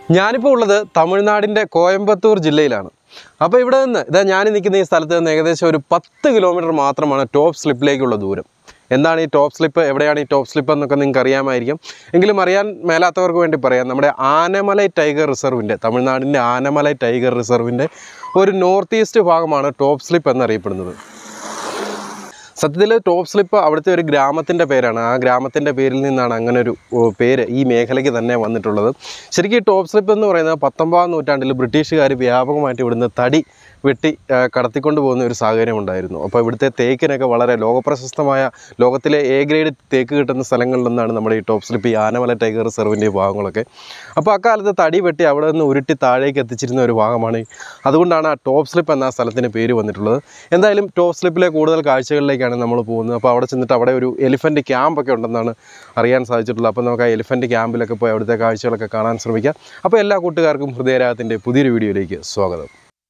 ഞാനിപ്പോൾ ഉള്ളത് തമിഴ്നാടിൻ്റെ കോയമ്പത്തൂർ ജില്ലയിലാണ് അപ്പോൾ ഇവിടെ നിന്ന് ഇതാ ഞാൻ നിൽക്കുന്ന ഈ സ്ഥലത്ത് നിന്ന് ഏകദേശം ഒരു പത്ത് കിലോമീറ്റർ മാത്രമാണ് ടോപ്പ് സ്ലിപ്പിലേക്കുള്ള ദൂരം എന്താണ് ഈ ടോപ്പ് സ്ലിപ്പ് എവിടെയാണ് ഈ ടോപ്പ് സ്ലിപ്പ് എന്നൊക്കെ നിങ്ങൾക്ക് അറിയാമായിരിക്കും എങ്കിലും അറിയാൻ മേലാത്തവർക്ക് വേണ്ടി പറയാം നമ്മുടെ ആനമലൈ ടൈഗർ റിസർവിൻ്റെ തമിഴ്നാടിൻ്റെ ആനമലൈ ടൈഗർ റിസർവിൻ്റെ ഒരു നോർത്ത് ഈസ്റ്റ് ഭാഗമാണ് ടോപ്പ് സ്ലിപ്പ് എന്നറിയപ്പെടുന്നത് സത്യത്തിൽ ടോപ്പ് സ്ലിപ്പ് അവിടുത്തെ ഒരു ഗ്രാമത്തിൻ്റെ പേരാണ് ആ ഗ്രാമത്തിൻ്റെ പേരിൽ നിന്നാണ് അങ്ങനെ ഒരു ഓ, പേര് ഈ മേഖലയ്ക്ക് തന്നെ വന്നിട്ടുള്ളത് ശരിക്കും ഈ ടോപ്പ് സ്ലിപ്പ് എന്ന് പറയുന്നത് പത്തൊമ്പതാം നൂറ്റാണ്ടിൽ ബ്രിട്ടീഷുകാർ വ്യാപകമായിട്ട് ഇവിടുന്ന് തടി വെട്ടി ആ, കടത്തിക്കൊണ്ട് പോകുന്ന ഒരു സാഹചര്യം ഉണ്ടായിരുന്നു അപ്പോൾ ഇവിടുത്തെ തേക്കിനൊക്കെ വളരെ ലോകപ്രശസ്തമായ ലോകത്തിലെ എ ഗ്രേഡ് തേക്ക് കിട്ടുന്ന സ്ഥലങ്ങളിൽ നിന്നാണ് നമ്മുടെ ഈ ടോപ്പ് സ്ലിപ്പ് ഈ ആനമല ടൈഗർ റിസർവിൻ്റെ ഈ ഭാഗങ്ങളൊക്കെ അപ്പോൾ അക്കാലത്ത് തടി വെട്ടി അവിടെ നിന്ന് ഉരുട്ടി താഴേക്ക് എത്തിച്ചിരുന്ന ഒരു ഭാഗമാണ് ഈ- അതുകൊണ്ടാണ് ആ ടോപ്പ് സ്ലിപ്പ് എന്ന ആ സ്ഥലത്തിന് പേര് വന്നിട്ടുള്ളത് എന്തായാലും ടോപ്പ് സ്ലിപ്പിലെ കൂടുതൽ കാഴ്ചകളിലേക്കാണ് നമ്മൾ പോകുന്നത് അപ്പോൾ അവിടെ ചെന്നിട്ട് അവിടെ ഒരു എലിഫൻറ്റ് ക്യാമ്പൊക്കെ ഉണ്ടെന്നാണ് അറിയാൻ സാധിച്ചിട്ടുള്ളത് അപ്പോൾ നമുക്ക് ആ എലിഫൻറ്റ് ക്യാമ്പിലൊക്കെ പോയി അവിടുത്തെ കാഴ്ചകളൊക്കെ കാണാൻ ശ്രമിക്കാം അപ്പോൾ എല്ലാ കൂട്ടുകാർക്കും ഹൃദയരാഗത്തിൻ്റെ പുതിയൊരു വീഡിയോയിലേക്ക് സ്വാഗതം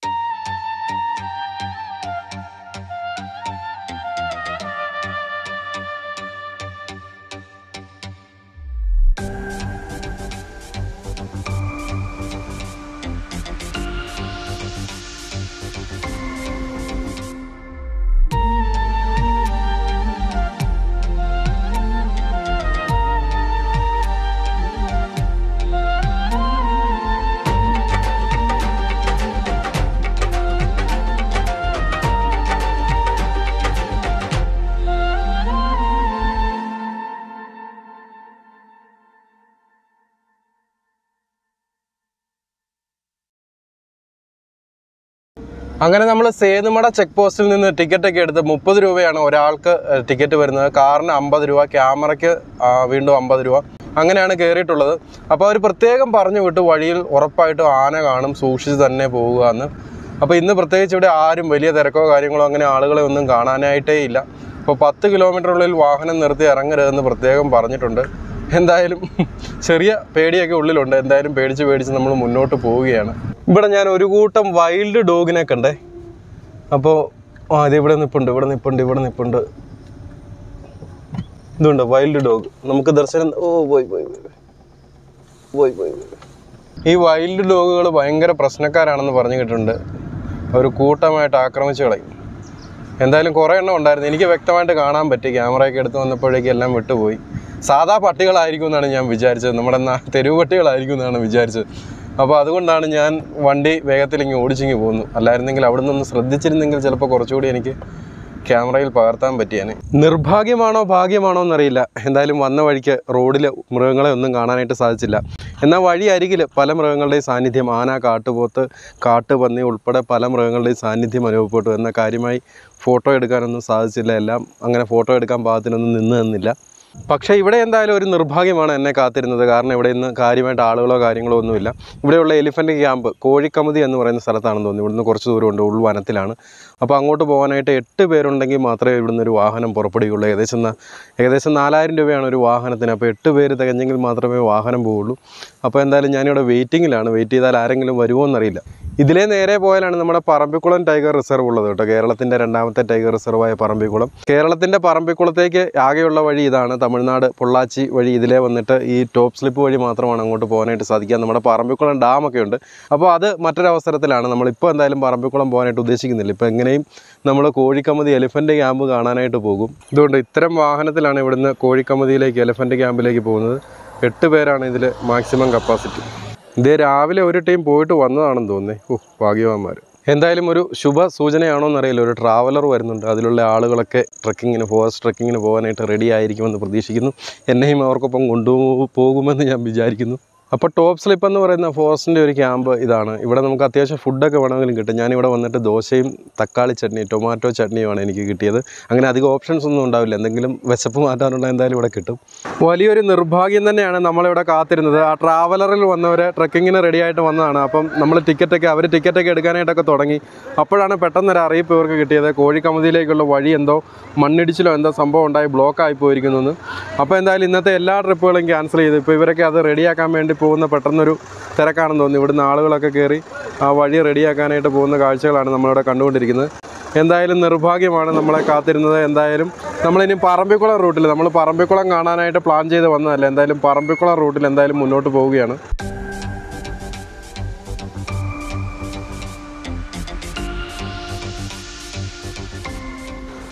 അങ്ങനെ നമ്മൾ സേതുമട ചെക്ക് പോസ്റ്റിൽ നിന്ന് ടിക്കറ്റ് ഒക്കെ എടുത്ത് മുപ്പത് രൂപയാണ് ഒരാൾക്ക് ഏഹ്, ടിക്കറ്റ് വരുന്നത് കാറിന് അമ്പത് രൂപ ക്യാമറയ്ക്ക് ആ, വീണ്ടും അമ്പത് രൂപ അങ്ങനെയാണ് കയറിയിട്ടുള്ളത് അപ്പോൾ അവർ പ്രത്യേകം പറഞ്ഞു വിട്ട് വഴിയിൽ ഉറപ്പായിട്ടും ആന കാണും സൂക്ഷിച്ച് തന്നെ പോവുക എന്ന് അപ്പോൾ ഇന്ന് പ്രത്യേകിച്ച് ഇവിടെ ആരും വലിയ തിരക്കോ കാര്യങ്ങളോ അങ്ങനെ ആളുകളെ ഒന്നും കാണാനായിട്ടേ ഇല്ല അപ്പോൾ പത്ത് കിലോമീറ്ററുള്ളിൽ വാഹനം നിർത്തി ഇറങ്ങരുതെന്ന് പ്രത്യേകം പറഞ്ഞിട്ടുണ്ട് എന്തായാലും ചെറിയ പേടിയൊക്കെ ഉള്ളിലുണ്ട് എന്തായാലും പേടിച്ച് പേടിച്ച് നമ്മൾ മുന്നോട്ട് പോവുകയാണ് ഇവിടെ ഞാൻ ഒരു കൂട്ടം വൈൽഡ് ഡോഗിനെ കണ്ടേ അപ്പോൾ ആ ഇത് ഇവിടെ നിൽപ്പുണ്ട് ഇവിടെ നിൽപ്പുണ്ട് ഇവിടെ നിൽപ്പുണ്ട് ഇതുണ്ട് വൈൽഡ് ഡോഗ് നമുക്ക് ദർശനം ഓ പോയി പോയി പോയി പോയി പോയി പോയി. ഈ വൈൽഡ് ഡോഗുകൾ ഭയങ്കര പ്രശ്നക്കാരാണെന്ന് പറഞ്ഞു കേട്ടിട്ടുണ്ട് ഒരു കൂട്ടമായിട്ട് ആക്രമിച്ച് കളയും എന്തായാലും കുറേ എണ്ണം ഉണ്ടായിരുന്നു എനിക്ക് വ്യക്തമായിട്ട് കാണാൻ പറ്റി ക്യാമറയൊക്കെ എടുത്ത് വന്നപ്പോഴേക്കും എല്ലാം വിട്ടുപോയി സാധാ പട്ടികളായിരിക്കും എന്നാണ് ഞാൻ വിചാരിച്ചത് നമ്മുടെ നാ- തെരുവ് പട്ടികളായിരിക്കും എന്നാണ് വിചാരിച്ചത് അപ്പോൾ അതുകൊണ്ടാണ് ഞാൻ വണ്ടി വേഗത്തിൽ ഇങ്ങ് ഓടിച്ചിങ്ങ് പോകുന്നു അല്ലായിരുന്നെങ്കിൽ അവിടെ നിന്ന് ശ്രദ്ധിച്ചിരുന്നെങ്കിൽ ചിലപ്പോൾ കുറച്ചുകൂടി എനിക്ക് ക്യാമറയിൽ പകർത്താൻ പറ്റിയേനെ നിർഭാഗ്യമാണോ ഭാഗ്യമാണോ എന്നറിയില്ല എന്തായാലും വന്ന വഴിക്ക് റോഡിൽ മൃഗങ്ങളെ ഒന്നും കാണാനായിട്ട് സാധിച്ചില്ല എന്നാൽ വഴി അരികിൽ പല മൃഗങ്ങളുടെയും സാന്നിധ്യം ആന കാട്ടുപോത്ത് കാട്ടുപന്നി ഉൾപ്പെടെ പല മൃഗങ്ങളുടെയും സാന്നിധ്യം അനുഭവപ്പെട്ടു എന്ന കാര്യമായി ഫോട്ടോ എടുക്കാനൊന്നും സാധിച്ചില്ല എല്ലാം അങ്ങനെ ഫോട്ടോ എടുക്കാൻ പാകത്തിനൊന്നും നിന്ന് നിന്നില്ല പക്ഷേ ഇവിടെ എന്തായാലും ഒരു നിർഭാഗ്യമാണ് എന്നെ കാത്തിരുന്നത് കാരണം ഇവിടെ ഇന്ന് കാര്യമായിട്ട് ആളുകളോ കാര്യങ്ങളോ ഒന്നുമില്ല ഇവിടെയുള്ള എലിഫൻറ്റ് ക്യാമ്പ് കോഴിക്കമതി എന്ന് പറയുന്ന സ്ഥലത്താണെന്ന് തോന്നുന്നു ഇവിടുന്ന് കുറച്ച് ദൂരമുണ്ട് ഉൾവനത്തിലാണ് അപ്പോൾ അങ്ങോട്ട് പോകാനായിട്ട് എട്ട് പേരുണ്ടെങ്കിൽ മാത്രമേ ഇവിടുന്ന് ഒരു വാഹനം പുറപ്പെടുകയുള്ളൂ ഏകദേശം ന- ഏകദേശം നാലായിരം രൂപയാണ് ഒരു വാഹനത്തിന് അപ്പോൾ എട്ട് പേര് തികഞ്ഞെങ്കിൽ മാത്രമേ വാഹനം പോവുള്ളൂ അപ്പോൾ എന്തായാലും ഞാനിവിടെ വെയിറ്റിങ്ങിലാണ് വെയിറ്റ് ചെയ്താൽ ആരെങ്കിലും വരുമോ എന്നറിയില്ല ഇതിലേ നേരെ പോയാലാണ് നമ്മുടെ പറമ്പിക്കുളം ടൈഗർ റിസർവ് ഉള്ളത് കേട്ടോ കേരളത്തിൻ്റെ രണ്ടാമത്തെ ടൈഗർ റിസർവായ പറമ്പിക്കുളം കേരളത്തിൻ്റെ പറമ്പിക്കുളത്തേക്ക് ആകെയുള്ള വഴി ഇതാണ് തമിഴ്നാട് പൊള്ളാച്ചി വഴി ഇതിലേ വന്നിട്ട് ഈ ടോപ്പ് സ്ലിപ്പ് വഴി മാത്രമാണ് അങ്ങോട്ട് പോകാനായിട്ട് സാധിക്കുക നമ്മുടെ പറമ്പിക്കുളം ഡാമൊക്കെ ഉണ്ട് അപ്പോൾ അത് മറ്റൊരവസരത്തിലാണ് നമ്മളിപ്പോൾ എന്തായാലും പറമ്പിക്കുളം പോകാനായിട്ട് ഉദ്ദേശിക്കുന്നില്ല ഇപ്പോൾ എങ്ങനെയും നമ്മൾ കോഴിക്കമതി എലിഫൻ്റ് ക്യാമ്പ് കാണാനായിട്ട് പോകും ഇതുകൊണ്ട് ഇത്തരം വാഹനത്തിലാണ് ഇവിടുന്ന് കോഴിക്കമതിയിലേക്ക് എലിഫൻ്റ് ക്യാമ്പിലേക്ക് പോകുന്നത് എട്ട് പേരാണ് ഇതിൽ മാക്സിമം കപ്പാസിറ്റി ഇതേ രാവിലെ ഒരു ടീം പോയിട്ട് വന്നതാണെന്ന് തോന്നുന്നേ ഓ ഭാഗ്യവാന്മാർ എന്തായാലും ഒരു ശുഭ സൂചനയാണോ എന്നറിയില്ല ഒരു ട്രാവലർ വരുന്നുണ്ട് അതിലുള്ള ആളുകളൊക്കെ ട്രക്കിങ്ങിന് ഫോറസ്റ്റ് ട്രക്കിങ്ങിന് പോകാനായിട്ട് റെഡി ആയിരിക്കുമെന്ന് പ്രതീക്ഷിക്കുന്നു എന്നെയും അവർക്കൊപ്പം കൊണ്ടുപോകുമെന്ന് ഞാൻ വിചാരിക്കുന്നു അപ്പോൾ ടോപ്പ് സ്ലിപ്പ് എന്ന് പറയുന്ന ഫോറസ്റ്റിൻ്റെ ഒരു ക്യാമ്പ് ഇതാണ് ഇവിടെ നമുക്ക് അത്യാവശ്യം ഫുഡൊക്കെ വേണമെങ്കിലും കിട്ടും ഞാനിവിടെ വന്നിട്ട് ദോശയും തക്കാളി ചട്നി ടൊമാറ്റോ ചട്നിയുമാണ് എനിക്ക് കിട്ടിയത് അങ്ങനെ അധികം ഓപ്ഷൻസ് ഒന്നും ഉണ്ടാവില്ല എന്തെങ്കിലും വിശപ്പ് മാറ്റാനുള്ള എന്തായാലും ഇവിടെ കിട്ടും വലിയൊരു നിർഭാഗ്യം തന്നെയാണ് നമ്മളിവിടെ കാത്തിരുന്നത് ആ ട്രാവലറിൽ വന്നവർ ട്രക്കിങ്ങിന് റെഡി ആയിട്ട് വന്നതാണ് അപ്പം നമ്മൾ ടിക്കറ്റൊക്കെ അവർ ടിക്കറ്റൊക്കെ എടുക്കാനായിട്ടൊക്കെ തുടങ്ങി അപ്പോഴാണ് പെട്ടെന്നൊരു അറിയിപ്പ് ഇവർക്ക് കിട്ടിയത് കോഴിക്കമതിയിലേക്കുള്ള വഴി എന്തോ മണ്ണിടിച്ചിലോ എന്തോ സംഭവം ഉണ്ടായി ബ്ലോക്ക് ആയി പോയിരിക്കുന്നു എന്ന് അപ്പോൾ എന്തായാലും ഇന്നത്തെ എല്ലാ ട്രിപ്പുകളും ക്യാൻസൽ ചെയ്തു ഇപ്പോൾ ഇവരൊക്കെ അത് റെഡിയാക്കാൻ വേണ്ടി പോകുന്ന പെട്ടെന്നൊരു തിരക്കാണെന്ന് തോന്നുന്നു ഇവിടുന്ന് ആളുകളൊക്കെ കയറി ആ വഴി റെഡിയാക്കാനായിട്ട് പോകുന്ന കാഴ്ചകളാണ് നമ്മളിവിടെ കണ്ടുകൊണ്ടിരിക്കുന്നത് എന്തായാലും നിർഭാഗ്യമാണ് നമ്മളെ കാത്തിരുന്നത് എന്തായാലും നമ്മളിനി പറമ്പിക്കുളം റൂട്ടിൽ നമ്മൾ പറമ്പിക്കുളം കാണാനായിട്ട് പ്ലാൻ ചെയ്ത് വന്നതല്ല എന്തായാലും പറമ്പിക്കുളം റൂട്ടിൽ എന്തായാലും മുന്നോട്ട് പോവുകയാണ്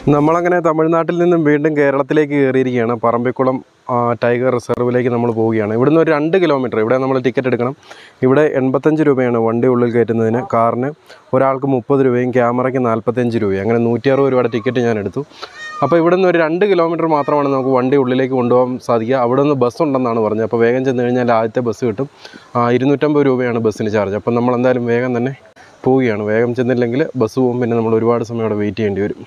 നമ്മളങ്ങനെ തമിഴ്നാട്ടിൽ നിന്നും വീണ്ടും കേരളത്തിലേക്ക് കയറിയിരിക്കുകയാണ് പറമ്പിക്കുളം ആ, ടൈഗർ റിസർവിലേക്ക് നമ്മൾ പോവുകയാണ് ഇവിടുന്ന് ഒരു രണ്ട് കിലോമീറ്റർ ഇവിടെ നമ്മൾ ടിക്കറ്റ് എടുക്കണം ഇവിടെ എൺപത്തഞ്ച് രൂപയാണ് വണ്ടി ഉള്ളിൽ കയറ്റുന്നതിന് കാറിന് ഒരാൾക്ക് മുപ്പത് രൂപയും ക്യാമറയ്ക്ക് നാൽപ്പത്തഞ്ച് രൂപയും അങ്ങനെ നൂറ്റി അറുപത് രൂപയുടെ ടിക്കറ്റ് ഞാൻ എടുത്തു അപ്പോൾ ഇവിടുന്ന് ഒരു രണ്ട് കിലോമീറ്റർ മാത്രമാണ് നമുക്ക് വണ്ടി ഉള്ളിലേക്ക് കൊണ്ടുപോകാൻ സാധിക്കുക അവിടെ നിന്ന് ബസ് ഉണ്ടെന്നാണ് പറഞ്ഞത് അപ്പോൾ വേഗം ചെന്ന് കഴിഞ്ഞാൽ ആദ്യത്തെ ബസ് കിട്ടും ആ, ഇരുന്നൂറ്റമ്പത് രൂപയാണ് ബസ്സിന് ചാർജ് അപ്പോൾ നമ്മൾ എന്തായാലും വേഗം തന്നെ പോവുകയാണ് വേഗം ചെന്നില്ലെങ്കിൽ ബസ് പോകും പിന്നെ നമ്മൾ ഒരുപാട് സമയം അവിടെ വെയിറ്റ് ചെയ്യേണ്ടി വരും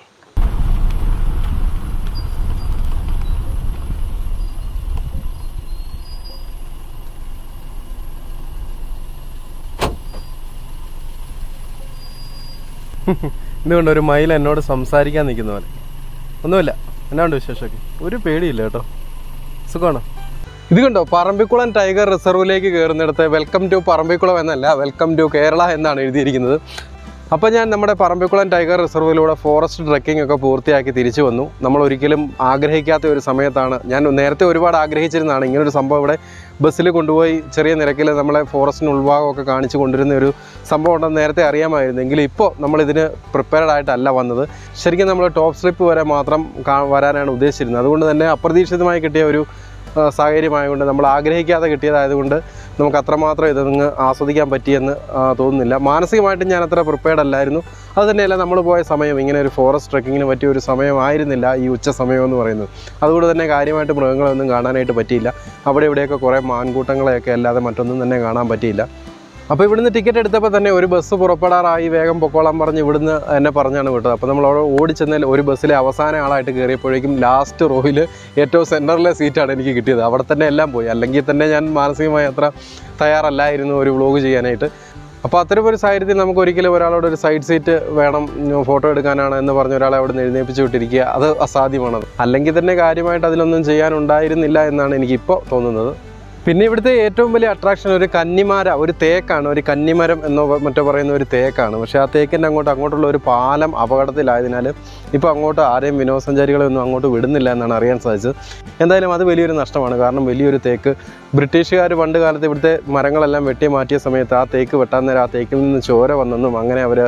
ഇതുകൊണ്ട് ഒരു മയിൽ എന്നോട് സംസാരിക്കാൻ നിൽക്കുന്ന പോലെ ഒന്നുമില്ല എന്നാണ്ട് വിശേഷമൊക്കെ ഒരു പേടിയില്ല കേട്ടോ സുഖമാണോ ഇത് കണ്ടോ പറമ്പിക്കുളം ടൈഗർ റിസർവിലേക്ക് കയറുന്നിടത്ത് വെൽക്കം ടു പറമ്പിക്കുളം എന്നല്ല വെൽക്കം ടു കേരള എന്നാണ് എഴുതിയിരിക്കുന്നത് അപ്പോൾ ഞാൻ നമ്മുടെ പറമ്പിക്കുളം ടൈഗർ റിസർവിലൂടെ ഫോറസ്റ്റ് ട്രക്കിംഗ് ഒക്കെ പൂർത്തിയാക്കി തിരിച്ചു വന്നു നമ്മൾ ഒരിക്കലും ആഗ്രഹിക്കാത്ത ഒരു സമയത്താണ് ഞാൻ നേരത്തെ ഒരുപാട് ആഗ്രഹിച്ചിരുന്നതാണ് ഇങ്ങനൊരു സംഭവം ഇവിടെ ബസ്സിൽ കൊണ്ടുപോയി ചെറിയ നിരക്കിൽ നമ്മളെ ഫോറസ്റ്റിന് ഉൾഭാഗമൊക്കെ കാണിച്ചു കൊണ്ടിരുന്ന ഒരു സംഭവം ഉണ്ടെന്ന് നേരത്തെ അറിയാമായിരുന്നു എങ്കിലും ഇപ്പോൾ നമ്മളിതിന് പ്രിപ്പയർഡ് ആയിട്ടല്ല വന്നത് ശരിക്കും നമ്മൾ ടോപ്പ് സ്ലിപ്പ് വരെ മാത്രം കാ- വരാനാണ് ഉദ്ദേശിച്ചിരുന്നത് അതുകൊണ്ട് തന്നെ അപ്രതീക്ഷിതമായി കിട്ടിയ ഒരു ആ, സാഹചര്യമായതുകൊണ്ട് നമ്മൾ ആഗ്രഹിക്കാതെ കിട്ടിയതായതുകൊണ്ട് നമുക്ക് അത്രമാത്രം ഇതങ്ങ് ആസ്വദിക്കാൻ പറ്റിയെന്ന് ആ, തോന്നുന്നില്ല മാനസികമായിട്ടും ഞാൻ അത്ര പ്രിപ്പയർഡ് അല്ലായിരുന്നു അത് തന്നെയല്ല നമ്മൾ പോയ സമയം ഇങ്ങനെ ഒരു ഫോറസ്റ്റ് ട്രക്കിങ്ങിന് പറ്റിയ ഒരു സമയമായിരുന്നില്ല ഈ ഉച്ച സമയം എന്ന് പറയുന്നത് അതുകൊണ്ട് തന്നെ കാര്യമായിട്ട് മൃഗങ്ങളൊന്നും കാണാനായിട്ട് പറ്റിയില്ല അവിടെ ഇവിടെയൊക്കെ കുറേ മാൻകൂട്ടങ്ങളെയൊക്കെ അല്ലാതെ മറ്റൊന്നും തന്നെ കാണാൻ പറ്റിയില്ല അപ്പോൾ ഇവിടുന്ന് ടിക്കറ്റ് എടുത്തപ്പോൾ തന്നെ ഒരു ബസ് പുറപ്പെടാറായി വേഗം പൊക്കോളാൻ പറഞ്ഞ് ഇവിടുന്ന് എന്നെ പറഞ്ഞാണ് വിട്ടത് അപ്പോൾ നമ്മൾ അവിടെ ഓടിച്ചെന്നാൽ ഒരു ബസ്സിലെ അവസാന ആളായിട്ട് കയറിയപ്പോഴേക്കും ലാസ്റ്റ് റോയിൽ ഏറ്റവും സെൻറ്ററിലെ സീറ്റാണ് എനിക്ക് കിട്ടിയത് അവിടെ തന്നെ എല്ലാം പോയി അല്ലെങ്കിൽ തന്നെ ഞാൻ മാനസികമായി അത്ര തയ്യാറല്ലായിരുന്നു ഒരു വ്ളോഗ് ചെയ്യാനായിട്ട് അപ്പോൾ അത്തരം ഒരു സാഹചര്യത്തിൽ നമുക്ക് ഒരിക്കലും ഒരാളോട് ഒരു സൈഡ് സീറ്റ് വേണം ഉം, ഫോട്ടോ എടുക്കാനാണ് എന്ന് പറഞ്ഞ ഒരാളെ അവിടെ നിന്ന് എഴുന്നേൽപ്പിച്ച് വിട്ടിരിക്കുക അത് അസാധ്യമാണത് അല്ലെങ്കിൽ തന്നെ കാര്യമായിട്ട് അതിലൊന്നും ചെയ്യാനുണ്ടായിരുന്നില്ല എന്നാണ് എനിക്കിപ്പോൾ തോന്നുന്നത് പിന്നെ ഇവിടുത്തെ ഏറ്റവും വലിയ അട്രാക്ഷൻ ഒരു കന്നിമാര ഒരു തേക്കാണ് ഒരു കന്നിമരം എന്നോ മറ്റോ പറയുന്ന ഒരു തേക്കാണ് പക്ഷേ ആ തേക്കിൻ്റെ അങ്ങോട്ട് അങ്ങോട്ടുള്ള ഒരു പാലം അപകടത്തിലായതിനാൽ ഇപ്പോൾ അങ്ങോട്ട് ആരെയും വിനോദസഞ്ചാരികളെ ഒന്നും അങ്ങോട്ട് വിടുന്നില്ല എന്നാണ് അറിയാൻ സാധിച്ചത് എന്തായാലും അത് വലിയൊരു നഷ്ടമാണ് കാരണം വലിയൊരു തേക്ക് ബ്രിട്ടീഷുകാർ പണ്ട് കാലത്ത് ഇവിടുത്തെ മരങ്ങളെല്ലാം വെട്ടി മാറ്റിയ സമയത്ത് ആ തേക്ക് വെട്ടാൻ നേരം ആ തേക്കിൽ നിന്ന് ചോര വന്നെന്നും അങ്ങനെ അവർ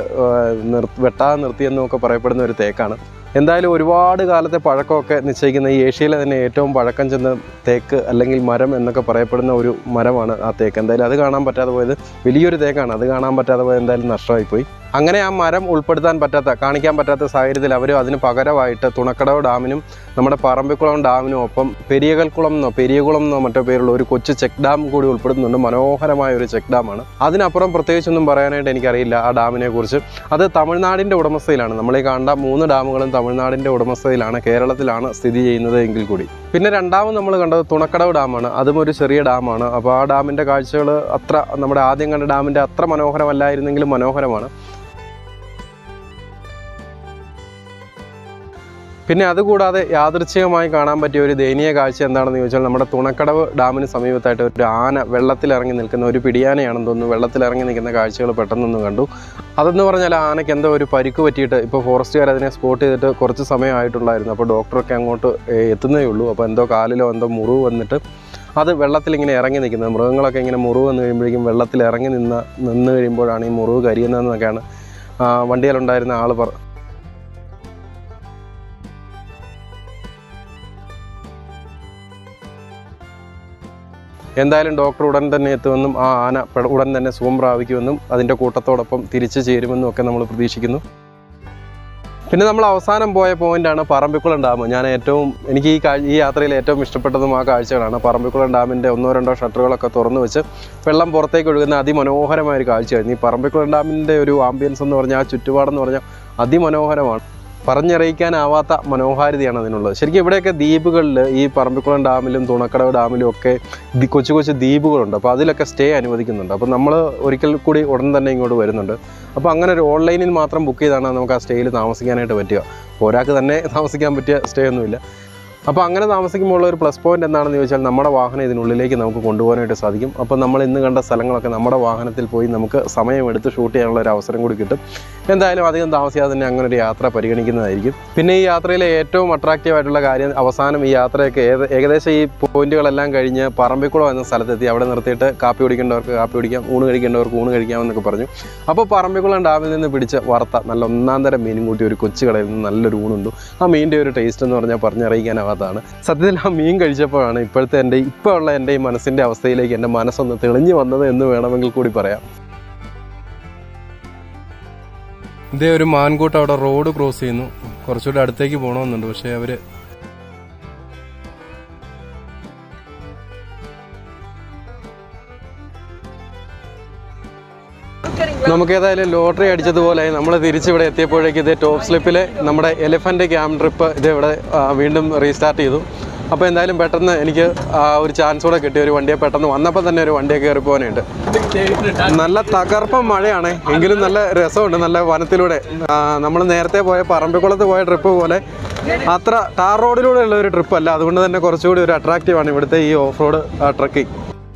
വെട്ടാതെ നിർത്തിയെന്നും ഒക്കെ പറയപ്പെടുന്ന ഒരു തേക്കാണ് എന്തായാലും ഒരുപാട് കാലത്തെ പഴക്കമൊക്കെ നിശ്ചയിക്കുന്ന ഈ ഏഷ്യയിലെ തന്നെ ഏറ്റവും പഴക്കം ചെന്ന തേക്ക് അല്ലെങ്കിൽ മരം എന്നൊക്കെ പറയപ്പെടുന്ന ഒരു മരമാണ് ആ തേക്ക് എന്തായാലും അത് കാണാൻ പറ്റാതെ പോയത് വലിയൊരു തേക്കാണ് അത് കാണാൻ പറ്റാതെ പോയത് എന്തായാലും നഷ്ടമായിപ്പോയി അങ്ങനെ ആ മരം ഉൾപ്പെടുത്താൻ പറ്റാത്ത കാണിക്കാൻ പറ്റാത്ത സാഹചര്യത്തിൽ അവർ അതിന് പകരമായിട്ട് തുണക്കടവ് ഡാമിനും നമ്മുടെ പറമ്പിക്കുളം ഡാമിനും ഒപ്പം പെരിയകൽക്കുളം എന്നോ പെരിയകുളം എന്നോ മറ്റോ പേരുള്ള ഒരു കൊച്ചു ചെക്ക് ഡാം കൂടി ഉൾപ്പെടുന്നുണ്ട് മനോഹരമായ ഒരു ചെക്ക് ഡാമാണ് അതിനപ്പുറം പ്രത്യേകിച്ചൊന്നും പറയാനായിട്ട് എനിക്കറിയില്ല ആ ഡാമിനെ കുറിച്ച് അത് തമിഴ്നാടിൻ്റെ ഉടമസ്ഥയിലാണ് നമ്മൾ ഈ കണ്ട മൂന്ന് ഡാമുകളും തമിഴ്നാടിൻ്റെ ഉടമസ്ഥയിലാണ് കേരളത്തിലാണ് സ്ഥിതി ചെയ്യുന്നത് എങ്കിൽ കൂടി പിന്നെ രണ്ടാമത് നമ്മൾ കണ്ടത് തുണക്കടവ് ഡാമാണ് അതും ഒരു ചെറിയ ഡാമാണ് അപ്പോൾ ആ ഡാമിൻ്റെ കാഴ്ചകൾ അത്ര നമ്മുടെ ആദ്യം കണ്ട ഡാമിൻ്റെ അത്ര മനോഹരമല്ലായിരുന്നെങ്കിലും മനോഹരമാണ് പിന്നെ അതുകൂടാതെ യാദൃച്ഛികമായി കാണാൻ പറ്റിയ ഒരു ദയനീയ കാഴ്ച എന്താണെന്ന് ചോദിച്ചാൽ നമ്മുടെ തുണക്കടവ് ഡാമിന് സമീപത്തായിട്ട് ഒരു ആന വെള്ളത്തിലിറങ്ങി നിൽക്കുന്ന ഒരു പിടിയാനയാണെന്ന് തോന്നുന്നു വെള്ളത്തിലിറങ്ങി നിൽക്കുന്ന കാഴ്ചകൾ പെട്ടെന്നൊന്ന് കണ്ടു അതെന്ന് പറഞ്ഞാൽ ആ ആനയ്ക്ക് എന്തോ ഒരു പരിക്ക് പറ്റിയിട്ട് ഇപ്പോൾ ഫോറസ്റ്റുകാർ അതിനെ സ്പോട്ട് ചെയ്തിട്ട് കുറച്ച് സമയമായിട്ടുണ്ടായിരുന്നു അപ്പോൾ ഡോക്ടറൊക്കെ അങ്ങോട്ട് ഏ, എത്തുന്നേ ഉള്ളൂ അപ്പോൾ എന്തോ കാലിലോ എന്തോ മുറിവ് വന്നിട്ട് അത് വെള്ളത്തിൽ ഇങ്ങനെ ഇറങ്ങി നിൽക്കുന്നത് മൃഗങ്ങളൊക്കെ ഇങ്ങനെ മുറിവ് വന്ന് കഴിയുമ്പോഴേക്കും വെള്ളത്തിൽ ഇറങ്ങി നിന്ന് നിന്ന് കഴിയുമ്പോഴാണ് ഈ മുറിവ് കരിയുന്നതെന്നൊക്കെയാണ് ആ, വണ്ടിയിലുണ്ടായിരുന്ന ആൾ പറ എന്തായാലും ഡോക്ടർ ഉടൻ തന്നെ എത്തുമെന്നും ആ ആന പെ- ഉടൻ തന്നെ സുഖം പ്രാപിക്കുമെന്നും അതിൻ്റെ കൂട്ടത്തോടൊപ്പം തിരിച്ചു ചേരുമെന്നും ഒക്കെ നമ്മൾ പ്രതീക്ഷിക്കുന്നു പിന്നെ നമ്മൾ അവസാനം പോയ പോയിന്റാണ് പറമ്പിക്കുളം ഡാം ഞാൻ ഏറ്റവും എനിക്ക് ഈ കാഴ് ഈ യാത്രയിൽ ഏറ്റവും ഇഷ്ടപ്പെട്ടതും ആ കാഴ്ചകളാണ് പറമ്പിക്കുളം ഡാമിൻ്റെ ഒന്നോ രണ്ടോ ഷട്ടറുകളൊക്കെ തുറന്നു വെച്ച് വെള്ളം പുറത്തേക്ക് ഒഴുകുന്ന അതിമനോഹരമായ ഒരു കാഴ്ചയായിരുന്നു ഈ പറമ്പിക്കുളം ഡാമിൻ്റെ ഒരു ആംബിയൻസ് എന്ന് പറഞ്ഞാൽ ആ ചുറ്റുപാടെന്ന് പറഞ്ഞാൽ അതിമനോഹരമാണ് പറഞ്ഞറിയിക്കാനാവാത്ത മനോഹാരിതയാണ് അതിനുള്ളത് ശരിക്കും ഇവിടെയൊക്കെ ദ്വീപുകളിൽ ഈ പറമ്പിക്കുളം ഡാമിലും തുണക്കടവ് ഡാമിലും ഒക്കെ ദി- കൊച്ചു കൊച്ചു ദ്വീപുകളുണ്ട് അപ്പോൾ അതിലൊക്കെ സ്റ്റേ അനുവദിക്കുന്നുണ്ട് അപ്പോൾ നമ്മൾ ഒരിക്കൽ കൂടി ഉടൻ തന്നെ ഇങ്ങോട്ട് വരുന്നുണ്ട് അപ്പോൾ അങ്ങനെ ഒരു ഓൺലൈനിൽ മാത്രം ബുക്ക് ചെയ്താണ് നമുക്ക് ആ സ്റ്റേയിൽ താമസിക്കാനായിട്ട് പറ്റുക അപ്പോൾ ഒരാൾക്ക് തന്നെ താമസിക്കാൻ പറ്റിയ സ്റ്റേ ഒന്നുമില്ല അപ്പോൾ അങ്ങനെ താമസിക്കുമ്പോൾ ഉള്ള ഒരു പ്ലസ് പോയിന്റ് എന്താണെന്ന് ചോദിച്ചാൽ നമ്മുടെ വാഹനം ഇതിനുള്ളിലേക്ക് നമുക്ക് കൊണ്ടുപോകാനായിട്ട് സാധിക്കും അപ്പോൾ നമ്മൾ ഇന്ന് കണ്ട സ്ഥലങ്ങളൊക്കെ നമ്മുടെ വാഹനത്തിൽ പോയി നമുക്ക് സമയമെടുത്ത് ഷൂട്ട് ചെയ്യാനുള്ള ഒരു അവസരം കൂടി കിട്ടും എന്തായാലും അധികം താമസിയാതെ തന്നെ അങ്ങനെ ഒരു യാത്ര പരിഗണിക്കുന്നതായിരിക്കും പിന്നെ ഈ യാത്രയിലെ ഏറ്റവും അട്രാക്റ്റീവ് ആയിട്ടുള്ള കാര്യം അവസാനം ഈ യാത്രയൊക്കെ ഏത് ഏകദേശം ഈ പോയിന്റുകളെല്ലാം കഴിഞ്ഞ് പറമ്പിക്കുളം എന്ന സ്ഥലത്തെത്തി അവിടെ നിർത്തിയിട്ട് കാപ്പി കുടിക്കേണ്ടവർക്ക് കാപ്പി കുടിക്കാം ഊണ് കഴിക്കേണ്ടവർക്ക് ഊണ് കഴിക്കാമെന്നൊക്കെ പറഞ്ഞു അപ്പോൾ പറമ്പിക്കുളം ഡാമിൽ നിന്ന് പിടിച്ച വറുത്ത നല്ല ഒന്നാം തരം മീനും കൂട്ടി ഒരു കൊച്ചു കടയിൽ നിന്ന് നല്ലൊരു ഊണുണ്ട് ആ മീനിൻ്റെ ഒരു ടേസ്റ്റ് എന്ന് പറഞ്ഞാൽ പറഞ്ഞറിയിക്കാനാവാത്തതാണ് സത്യത്തിൽ ആ മീൻ കഴിച്ചപ്പോഴാണ് ഇപ്പോഴത്തെ എൻ്റെ ഇപ്പോൾ ഉള്ള എൻ്റെ ഈ മനസ്സിൻ്റെ അവസ്ഥയിലേക്ക് എൻ്റെ മനസ്സൊന്ന് തെളിഞ്ഞു വന്നത് എന്ന് വേണമെങ്കിൽ കൂടി പറയാം ഇതേ ഒരു മാൻകൂട്ടം അവിടെ റോഡ് ക്രോസ് ചെയ്യുന്നു കുറച്ചുകൂടി അടുത്തേക്ക് പോകണമെന്നുണ്ട് പക്ഷേ അവര് നമുക്ക് ഏതായാലും ലോട്ടറി അടിച്ചതുപോലെ നമ്മൾ തിരിച്ചിവിടെ എത്തിയപ്പോഴേക്ക് ഇതേ ടോപ്പ് സ്ലിപ്പിൽ നമ്മുടെ എലിഫൻ്റ് ക്യാമ്പ് ട്രിപ്പ് ഇത് ഇവിടെ ആ, വീണ്ടും റീസ്റ്റാർട്ട് ചെയ്തു അപ്പോൾ എന്തായാലും പെട്ടെന്ന് എനിക്ക് ആ ഒരു ചാൻസ് കൂടെ കിട്ടി ഒരു വണ്ടിയെ പെട്ടെന്ന് വന്നപ്പോൾ തന്നെ ഒരു വണ്ടിയെ കയറി പോകാനുണ്ട് നല്ല തകർപ്പം മഴയാണ് എങ്കിലും നല്ല രസമുണ്ട് നല്ല വനത്തിലൂടെ നമ്മൾ നേരത്തെ പോയ പറമ്പിക്കുളത്ത് പോയ ട്രിപ്പ് പോലെ അത്ര ടാർ റോഡിലൂടെ ഉള്ള ഒരു ട്രിപ്പ് അല്ല അതുകൊണ്ട് തന്നെ കുറച്ചുകൂടി ഒരു അട്രാക്റ്റീവ് ആണ് ഇവിടുത്തെ ഈ ഓഫ് റോഡ് ട്രക്കിംഗ്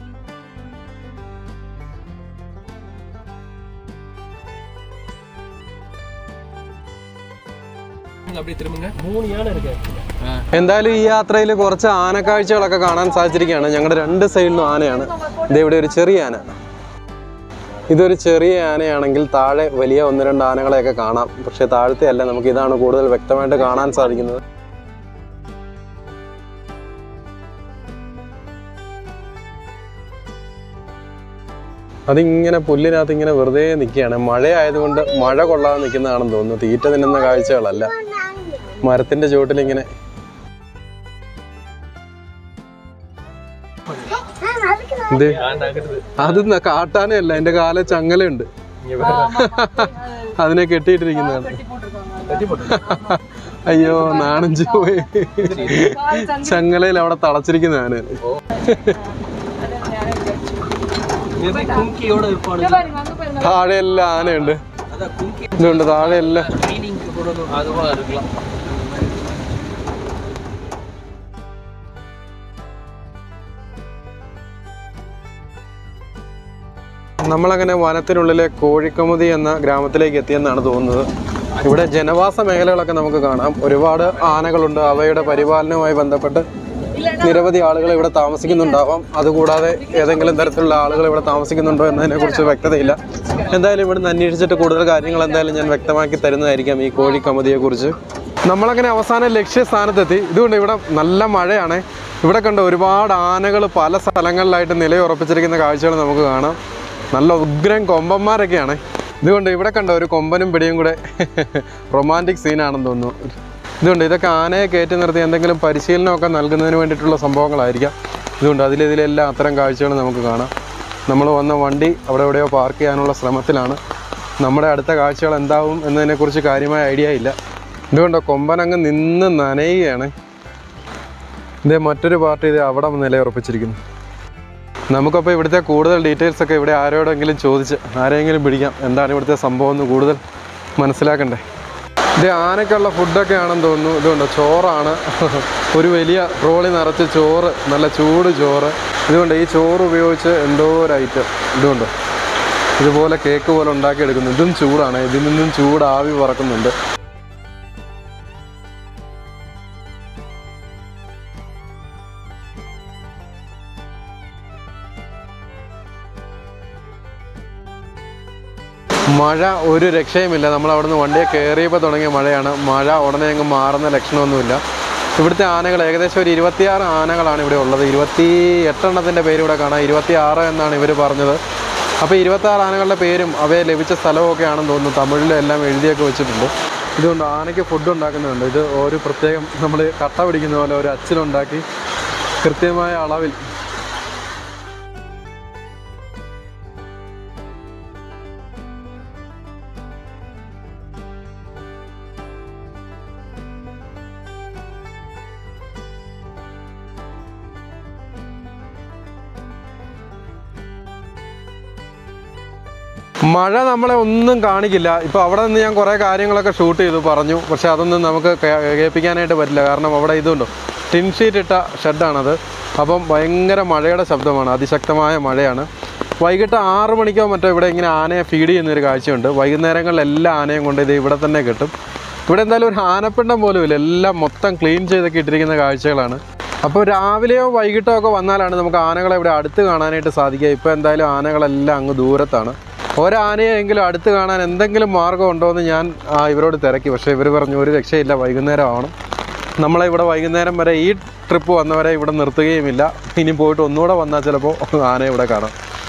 அப்படி திரும்புங்க மூணு யானை இருக்கு എന്തായാലും ഈ യാത്രയിൽ കുറച്ച് ആനക്കാഴ്ചകളൊക്കെ കാണാൻ സാധിച്ചിരിക്കുകയാണ് ഞങ്ങളുടെ രണ്ട് സൈഡിലും ആനയാണ് ഇത് ഇവിടെ ഒരു ചെറിയ ആന ഇതൊരു ചെറിയ ആനയാണെങ്കിൽ താഴെ വലിയ ഒന്ന് രണ്ട് ആനകളെയൊക്കെ കാണാം പക്ഷേ താഴത്തെ അല്ല നമുക്ക് ഇതാണ് കൂടുതൽ വ്യക്തമായിട്ട് കാണാൻ സാധിക്കുന്നത് അതിങ്ങനെ പുല്ലിനകത്ത് ഇങ്ങനെ വെറുതെ നിൽക്കുകയാണ് മഴ ആയതുകൊണ്ട് മഴ കൊള്ളാതെ നിൽക്കുന്നതാണെന്ന് തോന്നുന്നു തീറ്റ തിന്നുന്ന കാഴ്ചകളല്ല മരത്തിന്റെ ചുവട്ടിൽ ഇങ്ങനെ ഇത് അത് ന- കാട്ടാനയല്ല എന്റെ കാല ചങ്ങലയുണ്ട് അതിനെ കെട്ടിയിട്ടിരിക്കുന്നതാണ് അയ്യോ നാണഞ്ചു പോയി ചങ്ങലയിൽ അവിടെ തളച്ചിരിക്കുന്നതാണ് மேபி கும்கியோட இருப்பானு താഴെ എല്ലാം ആനയുണ്ട് அதான் கும்கி ഇതുണ്ട് താഴെ എല്ലാം ட்ரைனிங்க்கு கூட அதுவா இருக்கலாம் നമ്മളങ്ങനെ വനത്തിനുള്ളിലെ കോഴിക്കമുതി എന്ന ഗ്രാമത്തിലേക്ക് എത്തിയെന്നാണ് തോന്നുന്നത് ഇവിടെ ജനവാസ മേഖലകളൊക്കെ നമുക്ക് കാണാം ഒരുപാട് ആനകളുണ്ട് അവയുടെ പരിപാലനവുമായി ബന്ധപ്പെട്ട് നിരവധി ആളുകൾ ഇവിടെ താമസിക്കുന്നുണ്ടാവാം അതുകൂടാതെ ഏതെങ്കിലും തരത്തിലുള്ള ആളുകൾ ഇവിടെ താമസിക്കുന്നുണ്ടോ എന്നതിനെക്കുറിച്ച് വ്യക്തതയില്ല എന്തായാലും ഇവിടുന്ന് അന്വേഷിച്ചിട്ട് കൂടുതൽ കാര്യങ്ങൾ എന്തായാലും ഞാൻ വ്യക്തമാക്കി തരുന്നതായിരിക്കാം ഈ കോഴിക്കമുതിയെക്കുറിച്ച് നമ്മളങ്ങനെ അവസാന ലക്ഷ്യസ്ഥാനത്തെത്തി ഇതുകൊണ്ട് ഇവിടെ നല്ല മഴയാണ് ഇവിടെ കണ്ട ഒരുപാട് ആനകൾ പല സ്ഥലങ്ങളിലായിട്ട് നിലയുറപ്പിച്ചിരിക്കുന്ന കാഴ്ചകൾ നമുക്ക് കാണാം നല്ല ഉഗ്രൻ കൊമ്പന്മാരൊക്കെയാണ് ഇതുകൊണ്ട് ഇവിടെ കണ്ട ഒരു കൊമ്പനും പിടിയും കൂടെ റൊമാൻറ്റിക് സീനാണെന്ന് തോന്നുന്നു ഇതുകൊണ്ട് ഇതൊക്കെ ആനയെ കയറ്റി നിർത്തി എന്തെങ്കിലും പരിശീലനമൊക്കെ നൽകുന്നതിന് വേണ്ടിയിട്ടുള്ള സംഭവങ്ങളായിരിക്കാം ഇതുകൊണ്ട് അതിലിതിലെല്ലാം അത്തരം കാഴ്ചകൾ നമുക്ക് കാണാം നമ്മൾ വന്ന വണ്ടി അവിടെ എവിടെയോ പാർക്ക് ചെയ്യാനുള്ള ശ്രമത്തിലാണ് നമ്മുടെ അടുത്ത കാഴ്ചകൾ എന്താവും എന്നതിനെക്കുറിച്ച് കാര്യമായ ഐഡിയ ഇല്ല ഇതുകൊണ്ട് കൊമ്പൻ അങ്ങ് നിന്ന് നനയുകയാണ് ഇതേ മറ്റൊരു പാർട്ടി ഇത് അവിടെ നിലയുറപ്പിച്ചിരിക്കുന്നു നമുക്കപ്പോൾ ഇവിടുത്തെ കൂടുതൽ ഡീറ്റെയിൽസ് ഒക്കെ ഇവിടെ ആരോടെങ്കിലും ചോദിച്ച് ആരെങ്കിലും പിടിക്കാം എന്താണ് ഇവിടുത്തെ സംഭവം എന്ന് കൂടുതൽ മനസ്സിലാക്കണ്ടേ ഇത് ആനയ്ക്കുള്ള ഫുഡൊക്കെ ആണെന്ന് തോന്നുന്നു ഇതുകൊണ്ട് ചോറാണ് ഒരു വലിയ ട്രോളി നിറച്ച് ചോറ് നല്ല ചൂട് ചോറ് ഇതുകൊണ്ട് ഈ ചോറ് ഉപയോഗിച്ച് എന്തോ ഒരു ഐറ്റം ഇതുകൊണ്ട് ഇതുപോലെ കേക്ക് പോലെ ഉണ്ടാക്കിയെടുക്കുന്നു ഇതും ചൂടാണ് ഇതിൽ നിന്നും ചൂട് ആവി പറക്കുന്നുണ്ട് മഴ ഒരു രക്ഷയുമില്ല നമ്മൾ അവിടുന്ന് വണ്ടിയെ കയറിയപ്പോൾ തുടങ്ങിയ മഴയാണ് മഴ ഉടനെ അങ്ങ് മാറുന്ന ലക്ഷണമൊന്നുമില്ല ഇവിടുത്തെ ആനകൾ ഏകദേശം ഒരു ഇരുപത്തിയാറ് ആനകളാണ് ഇവിടെ ഉള്ളത് ഇരുപത്തി എട്ടെണ്ണത്തിൻ്റെ പേര് ഇവിടെ കാണാം ഇരുപത്തി ആറ് എന്നാണ് ഇവർ പറഞ്ഞത് അപ്പോൾ ഇരുപത്താറ് ആനകളുടെ പേരും അവയെ ലഭിച്ച സ്ഥലമൊക്കെ ആണെന്ന് തോന്നുന്നു തമിഴിലും എല്ലാം എഴുതിയൊക്കെ വെച്ചിട്ടുണ്ട് ഇതുകൊണ്ട് ആനയ്ക്ക് ഫുഡ് ഉണ്ടാക്കുന്നുണ്ട് ഇത് ഒരു പ്രത്യേകം നമ്മൾ കട്ട പിടിക്കുന്ന പോലെ ഒരു അച്ചിലുണ്ടാക്കി കൃത്യമായ അളവിൽ മഴ നമ്മളെ ഒന്നും കാണിക്കില്ല ഇപ്പോൾ അവിടെ നിന്ന് ഞാൻ കുറേ കാര്യങ്ങളൊക്കെ ഷൂട്ട് ചെയ്തു പറഞ്ഞു പക്ഷേ അതൊന്നും നമുക്ക് കേ- കേൾപ്പിക്കാനായിട്ട് പറ്റില്ല കാരണം അവിടെ ഇതുണ്ടോ ടിൻ ഷീറ്റ് ഇട്ട ഷെഡാണത് അപ്പം ഭയങ്കര മഴയുടെ ശബ്ദമാണ് അതിശക്തമായ മഴയാണ് വൈകിട്ട് ആറ് മണിക്കോ മറ്റോ ഇവിടെ ഇങ്ങനെ ആനയെ ഫീഡ് ചെയ്യുന്ന ഒരു കാഴ്ചയുണ്ട് വൈകുന്നേരങ്ങളിൽ എല്ലാ ആനയും കൊണ്ട് ഇത് ഇവിടെ തന്നെ കിട്ടും ഇവിടെ എന്തായാലും ഒരു ആനപ്പിണ്ടം പോലും ഇല്ല എല്ലാം മൊത്തം ക്ലീൻ ചെയ്തൊക്കെ ഇട്ടിരിക്കുന്ന കാഴ്ചകളാണ് അപ്പോൾ രാവിലെയോ വൈകിട്ടോ ഒക്കെ വന്നാലാണ് നമുക്ക് ആനകളെ ഇവിടെ അടുത്ത് കാണാനായിട്ട് സാധിക്കുക ഇപ്പോൾ എന്തായാലും ആനകളെല്ലാം അങ്ങ് ദൂരത്താണ് ഒരാനയെങ്കിലും അടുത്ത് കാണാൻ എന്തെങ്കിലും മാർഗ്ഗം ഉണ്ടോ എന്ന് ഞാൻ ആ, ഇവരോട് തിരക്കി പക്ഷേ ഇവർ പറഞ്ഞു ഒരു രക്ഷയില്ല വൈകുന്നേരം ആവണം നമ്മളെ ഇവിടെ വൈകുന്നേരം വരെ ഈ ട്രിപ്പ് വന്നവരെ ഇവിടെ നിർത്തുകയുമില്ല ഇനി പോയിട്ട് ഒന്നുകൂടെ വന്നാൽ ചിലപ്പോൾ ആന ഇവിടെ കാണാം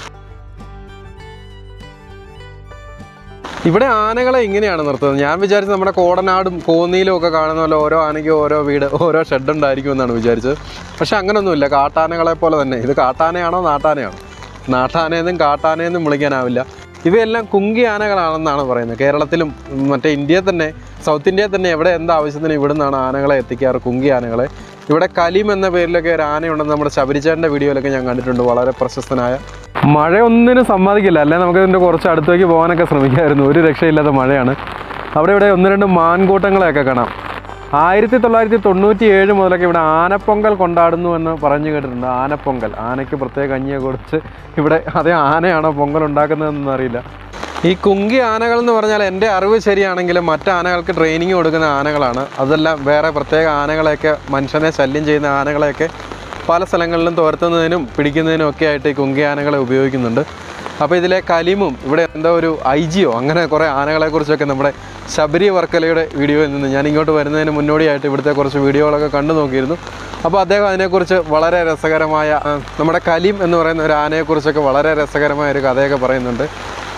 ഇവിടെ ആനകളെ ഇങ്ങനെയാണ് നിർത്തുന്നത് ഞാൻ വിചാരിച്ചത് നമ്മുടെ കോടനാടും കോന്നിയിലും ഒക്കെ കാണുന്ന പോലെ ഓരോ ആനയ്ക്കും ഓരോ വീട് ഓരോ ഷെഡ് ഉണ്ടായിരിക്കും എന്നാണ് വിചാരിച്ചത് പക്ഷെ അങ്ങനൊന്നുമില്ല കാട്ടാനകളെ പോലെ തന്നെ ഇത് കാട്ടാനയാണോ നാട്ടാനയാണോ നാട്ടാനയെന്നും കാട്ടാനയെന്നും വിളിക്കാനാവില്ല ഇവയെല്ലാം കുങ്കി ആനകളാണെന്നാണ് പറയുന്നത് കേരളത്തിലും ഉം, മറ്റേ ഇന്ത്യയിൽ തന്നെ സൗത്ത് ഇന്ത്യയിൽ തന്നെ എവിടെ എന്ത് ആവശ്യത്തിന് ഇവിടെ നിന്നാണ് ആനകളെ എത്തിക്കാറ് കുങ്കി ആനകളെ ഇവിടെ കലിം എന്ന പേരിലൊക്കെ ഒരു ആനയുണ്ടെന്ന് നമ്മുടെ ശബരിച്ചേട്ടൻ്റെ വീഡിയോയിലൊക്കെ ഞാൻ കണ്ടിട്ടുണ്ട് വളരെ പ്രശസ്തനായ മഴ ഒന്നിനും സമ്മതിക്കില്ല അല്ലെ നമുക്ക് ഇതിൻ്റെ കുറച്ച് അടുത്തേക്ക് പോകാനൊക്കെ ശ്രമിക്കായിരുന്നു ഒരു രക്ഷയില്ലാത്ത മഴയാണ് അവിടെ ഇവിടെ ഒന്ന് രണ്ട് മാൻകൂട്ടങ്ങളെയൊക്കെ കാണാം ആയിരത്തി തൊള്ളായിരത്തി തൊണ്ണൂറ്റി ഏഴ് മുതലൊക്കെ ഇവിടെ ആനപ്പൊങ്കൽ കൊണ്ടാടുന്നു എന്ന് പറഞ്ഞു കേട്ടിട്ടുണ്ട് ആനപ്പൊങ്കൽ ആനയ്ക്ക് പ്രത്യേക കഞ്ഞിയൊക്കെ കൊടുത്ത് ഇവിടെ അതേ ആനയാണോ പൊങ്കൽ ഉണ്ടാക്കുന്നതെന്നൊന്നും അറിയില്ല ഈ കുങ്കി ആനകൾ എന്ന് പറഞ്ഞാൽ എൻ്റെ അറിവ് ശരിയാണെങ്കിൽ മറ്റ് ആനകൾക്ക് ട്രെയിനിങ് കൊടുക്കുന്ന ആനകളാണ് അതെല്ലാം വേറെ പ്രത്യേക ആനകളെയൊക്കെ മനുഷ്യനെ ശല്യം ചെയ്യുന്ന ആനകളെയൊക്കെ പല സ്ഥലങ്ങളിലും തുരത്തുന്നതിനും പിടിക്കുന്നതിനും ഒക്കെ ആയിട്ട് ഈ കുങ്കി ആനകളെ ഉപയോഗിക്കുന്നുണ്ട് അപ്പോൾ ഇതിലെ കലിമും ഇവിടെ എന്തോ ഒരു ഐ ജിയോ അങ്ങനെ കുറേ ആനകളെക്കുറിച്ചൊക്കെ നമ്മുടെ ശബരി വർക്കലയുടെ വീഡിയോയിൽ നിന്ന് ഞാൻ ഇങ്ങോട്ട് വരുന്നതിന് മുന്നോടിയായിട്ട് ഇവിടുത്തെ കുറച്ച് വീഡിയോകളൊക്കെ കണ്ടു നോക്കിയിരുന്നു അപ്പോൾ അദ്ദേഹം അതിനെക്കുറിച്ച് വളരെ രസകരമായ ആ, നമ്മുടെ കലിം എന്ന് പറയുന്ന ഒരു ആനയെക്കുറിച്ചൊക്കെ വളരെ രസകരമായ ഒരു കഥയൊക്കെ പറയുന്നുണ്ട്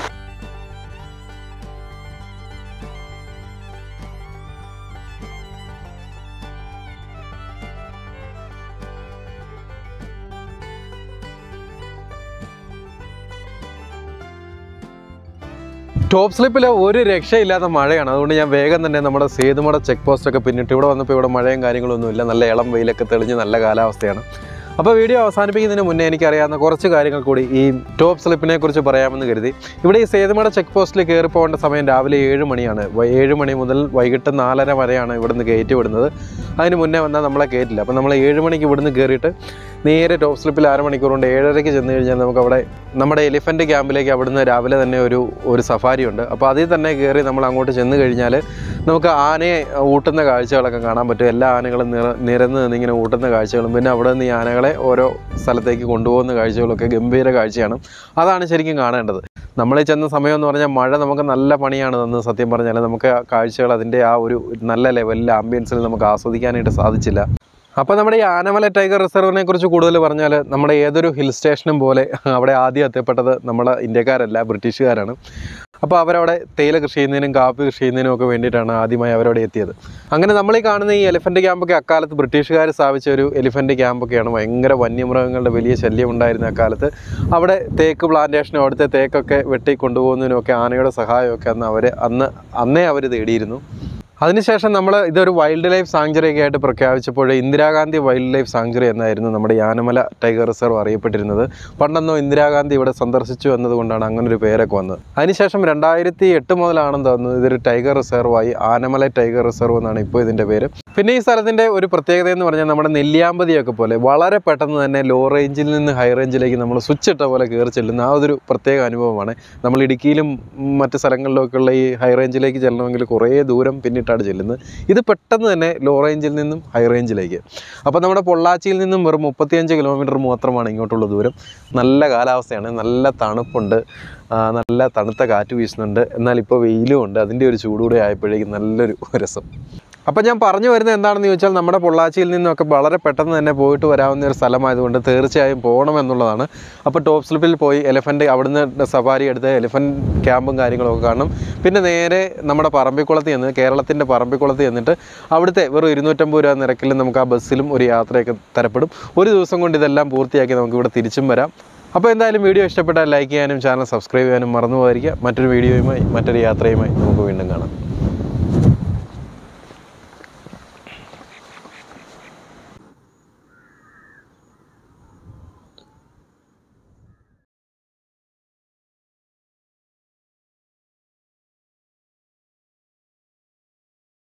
ടോപ്പ് സ്ലിപ്പിൽ ഒരു രക്ഷയില്ലാത്ത മഴയാണ് അതുകൊണ്ട് ഞാൻ വേഗം തന്നെ നമ്മുടെ സേതുമട ചെക്ക് പോസ്റ്റ് ഒക്കെ പിന്നിട്ട് ഇവിടെ വന്നപ്പോൾ ഇവിടെ മഴയും കാര്യങ്ങളൊന്നും ഇല്ല നല്ല ഇളം വെയിലൊക്കെ തെളിഞ്ഞ് നല്ല കാലാവസ്ഥയാണ് അപ്പോൾ വീഡിയോ അവസാനിപ്പിക്കുന്നതിന് മുന്നേ എനിക്കറിയാവുന്ന കുറച്ച് കാര്യങ്ങൾ കൂടി ഈ ടോപ്പ് സ്ലിപ്പിനെ കുറിച്ച് പറയാമെന്ന് കരുതി ഇവിടെ ഈ സേതുമട ചെക്ക് പോസ്റ്റിൽ കയറി പോകേണ്ട സമയം രാവിലെ ഏഴ് മണിയാണ് വൈ- ഏഴ് മണി മുതൽ വൈകിട്ട് നാലര വരെയാണ് ഇവിടുന്ന് കയറ്റി വിടുന്നത് അതിന് മുന്നേ വന്നാൽ നമ്മളെ കയറ്റില്ല അപ്പോൾ നമ്മൾ ഏഴ് മണിക്ക് ഇവിടുന്ന് കയറിയിട്ട് നേരെ ടോപ്പ് സ്ലിപ്പിൽ അരമണിക്കൂർ കൊണ്ട് ഏഴരയ്ക്ക് ചെന്ന് കഴിഞ്ഞാൽ നമുക്ക് അവിടെ നമ്മുടെ എലിഫൻറ്റ് ക്യാമ്പിലേക്ക് അവിടുന്ന് രാവിലെ തന്നെ ഒരു ഒരു സഫാരി ഉണ്ട് അപ്പോൾ അതിൽ തന്നെ കയറി നമ്മൾ അങ്ങോട്ട് ചെന്ന് കഴിഞ്ഞാൽ നമുക്ക് ആനയെ ഊട്ടുന്ന കാഴ്ചകളൊക്കെ കാണാൻ പറ്റും എല്ലാ ആനകളും നിറ നിരന്ന് നിന്നിങ്ങനെ ഊട്ടുന്ന കാഴ്ചകളും പിന്നെ അവിടെ നിന്ന് ഈ ആനകളെ ഓരോ സ്ഥലത്തേക്ക് കൊണ്ടുപോകുന്ന കാഴ്ചകളൊക്കെ ഗംഭീര കാഴ്ചയാണ് അതാണ് ശരിക്കും കാണേണ്ടത് നമ്മൾ ഈ ചെന്ന സമയം എന്ന് പറഞ്ഞാൽ മഴ നമുക്ക് നല്ല പണിയാണ് തന്നത് സത്യം പറഞ്ഞാൽ നമുക്ക് ആ കാഴ്ചകൾ അതിൻ്റെ ആ ഒരു നല്ല ലെവലിൽ ആംബിയൻസിൽ നമുക്ക് ആസ്വദിക്കാനായിട്ട് സാധിച്ചില്ല അപ്പോൾ നമ്മുടെ ഈ ആനമല ടൈഗർ റിസർവിനെ കുറിച്ച് കൂടുതൽ പറഞ്ഞാൽ നമ്മുടെ ഏതൊരു ഹിൽ സ്റ്റേഷനും പോലെ അവിടെ ആദ്യം എത്തപ്പെട്ടത് നമ്മുടെ ഇന്ത്യക്കാരല്ല ബ്രിട്ടീഷുകാരാണ് അപ്പോൾ അവരവിടെ തേയില കൃഷി ചെയ്യുന്നതിനും കാപ്പി കൃഷി ചെയ്യുന്നതിനും ഒക്കെ വേണ്ടിയിട്ടാണ് ആദ്യമായി അവരവിടെ എത്തിയത് അങ്ങനെ നമ്മൾ ഈ കാണുന്ന ഈ എലിഫൻറ്റ് ക്യാമ്പൊക്കെ അക്കാലത്ത് ബ്രിട്ടീഷുകാർ സ്ഥാപിച്ച ഒരു എലിഫൻറ്റ് ക്യാമ്പൊക്കെയാണ് ഭയങ്കര വന്യമൃഗങ്ങളുടെ വലിയ ശല്യം ഉണ്ടായിരുന്ന അക്കാലത്ത് അവിടെ തേക്ക് പ്ലാന്റേഷനും അവിടുത്തെ തേക്കൊക്കെ വെട്ടി കൊണ്ടുപോകുന്നതിനുമൊക്കെ ആനയുടെ സഹായമൊക്കെ അന്ന് അവർ അന്ന് അന്നേ അവർ തേടിയിരുന്നു അതിനുശേഷം നമ്മൾ ഇതൊരു വൈൽഡ് ലൈഫ് സാങ്ച്വറി ഒക്കെ ആയിട്ട് പ്രഖ്യാപിച്ചപ്പോൾ ഇന്ദിരാഗാന്ധി വൈൽഡ് ലൈഫ് സാങ്ച്വറി എന്നായിരുന്നു നമ്മുടെ യാനമല ടൈഗർ റിസർവ് അറിയപ്പെട്ടിരുന്നത് പണ്ടെന്നോ ഇന്ദിരാഗാന്ധി ഇവിടെ സന്ദർശിച്ചു എന്നതുകൊണ്ടാണ് അങ്ങനെ ഒരു പേരൊക്കെ വന്നത് അതിനുശേഷം രണ്ടായിരത്തി എട്ട് മുതലാണെന്ന് തോന്നുന്നത് ഇതൊരു ടൈഗർ റിസർവായി ആനമല ടൈഗർ റിസർവ് എന്നാണ് ഇപ്പോൾ ഇതിൻ്റെ പേര് പിന്നെ ഈ സ്ഥലത്തിൻ്റെ ഒരു പ്രത്യേകത എന്ന് പറഞ്ഞാൽ നമ്മുടെ നെല്ലിയാമ്പതിയൊക്കെ പോലെ വളരെ പെട്ടെന്ന് തന്നെ ലോ റേഞ്ചിൽ നിന്ന് ഹൈ റേഞ്ചിലേക്ക് നമ്മൾ സ്വിച്ച് ഇട്ട പോലെ കയറി ചെല്ലുന്ന ആ ഒരു പ്രത്യേക അനുഭവമാണ് നമ്മൾ ഇടുക്കിയിലും ഉം, മറ്റ് സ്ഥലങ്ങളിലൊക്കെയുള്ള ഈ ഹൈ റേഞ്ചിലേക്ക് ചെല്ലണമെങ്കിൽ കുറേ ദൂരം പിന്നിട്ടാണ് ചെല്ലുന്നത് ഇത് പെട്ടെന്ന് തന്നെ ലോ റേഞ്ചിൽ നിന്നും ഹൈ റേഞ്ചിലേക്ക് അപ്പോൾ നമ്മുടെ പൊള്ളാച്ചിയിൽ നിന്നും വെറും മുപ്പത്തിയഞ്ച് കിലോമീറ്റർ മാത്രമാണ് ഇങ്ങോട്ടുള്ള ദൂരം നല്ല കാലാവസ്ഥയാണ് നല്ല തണുപ്പുണ്ട് ആ, നല്ല തണുത്ത കാറ്റ് വീശുന്നുണ്ട് എന്നാൽ ഇപ്പോൾ വെയിലും ഉണ്ട് അതിൻ്റെ ഒരു ചൂടുകൂടെ ആയപ്പോഴേക്കും നല്ലൊരു രസം അപ്പം ഞാൻ പറഞ്ഞു വരുന്നത് എന്താണെന്ന് ചോദിച്ചാൽ നമ്മുടെ പൊള്ളാച്ചിയിൽ നിന്നൊക്കെ വളരെ പെട്ടെന്ന് തന്നെ പോയിട്ട് വരാവുന്ന ഒരു സ്ഥലമായതുകൊണ്ട് തീർച്ചയായും പോകണമെന്നുള്ളതാണ് അപ്പോൾ ടോപ്പ് സ്ലിപ്പിൽ പോയി എലിഫൻറ്റ് അവിടുന്ന് സഫാരി എടുത്ത് എലിഫൻറ്റ് ക്യാമ്പും കാര്യങ്ങളൊക്കെ കാണണം പിന്നെ നേരെ നമ്മുടെ പറമ്പിക്കുളത്ത് ചെന്ന് കേരളത്തിൻ്റെ പറമ്പിക്കുളത്ത് ചെന്നിട്ട് അവിടുത്തെ വെറും ഇരുന്നൂറ്റമ്പത് രൂപ നിരക്കിൽ നമുക്ക് ആ ബസ്സിലും ഒരു യാത്രയൊക്കെ തരപ്പെടും ഒരു ദിവസം കൊണ്ട് ഇതെല്ലാം പൂർത്തിയാക്കി നമുക്ക് ഇവിടെ തിരിച്ചും വരാം അപ്പോൾ എന്തായാലും വീഡിയോ ഇഷ്ടപ്പെട്ടാൽ ലൈക്ക് ചെയ്യാനും ചാനൽ സബ്സ്ക്രൈബ് ചെയ്യാനും മറന്നു പോകാതിരിക്കുക മറ്റൊരു വീഡിയോയുമായി മറ്റൊരു യാത്രയുമായി നമുക്ക് വീണ്ടും കാണാം